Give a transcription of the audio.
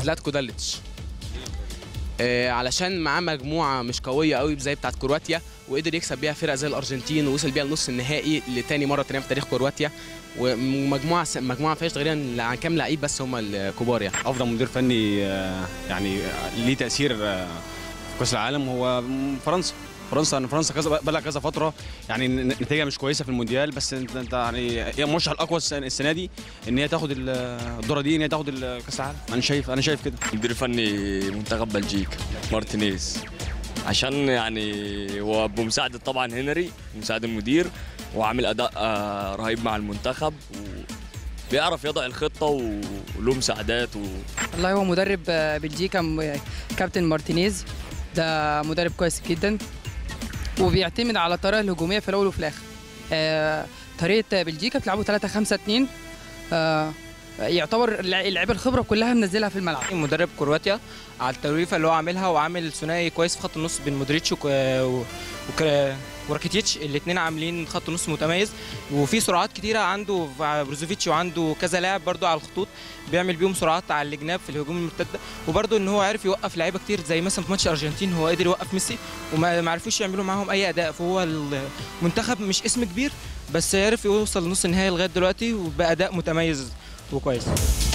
زلاتكو داليتش آه، علشان معاه مجموعه مش قويه قوي زي بتاعت كرواتيا وقدر يكسب بيها فرق زي الارجنتين ووصل بيها لنص النهائي لتاني مره تقريبا في تاريخ كرواتيا ومجموعه مجموعه ما فيهاش تقريبا عن كام لعيب بس هم الكبار يعني افضل مدير فني آه، يعني ليه تاثير آه، في كاس العالم هو فرنسا فرنسا ان فرنسا كذا بقى كذا فتره يعني ن- نتيجه مش كويسه في المونديال بس انت انت يعني هي المرشح الاقوى السنه السنة دي ان هي تاخد ال- الدوره دي ان هي تاخد ال- كاس العالم انا شايف انا شايف كده مدير فني منتخب بلجيكا مارتينيز عشان يعني هو بمساعدة طبعا هنري مساعد المدير وعامل أداء آه، رهيب مع المنتخب وبيعرف يضع الخطة و- وله مساعدات و... والله هو مدرب آه، بلجيكا م- كابتن مارتينيز ده مدرب كويس جدا وبيعتمد على الطريقه الهجوميه في الاول وفي الاخر آه، طريقه بلجيكا بتلعبوا 3 5 2 آه، يعتبر اللع- اللعيبه الخبره كلها منزلها في الملعب مدرب كرواتيا على التوليفه اللي هو عاملها وعامل ثنائي كويس في خط النص بين مودريتش وك... وك... وراكيتيتش الاثنين عاملين خط نص متميز وفي سرعات كتيره عنده بروزوفيتش وعنده كذا لاعب برضو على الخطوط بيعمل بيهم سرعات على الجناب في الهجوم المرتده وبرضو ان هو عارف يوقف لعيبه كتير زي مثلا في ماتش الارجنتين هو قدر يوقف ميسي وما ما عرفوش يعملوا معاهم اي اداء فهو المنتخب مش اسم كبير بس عرف يوصل لنص النهائي لغايه دلوقتي وباداء متميز وكويس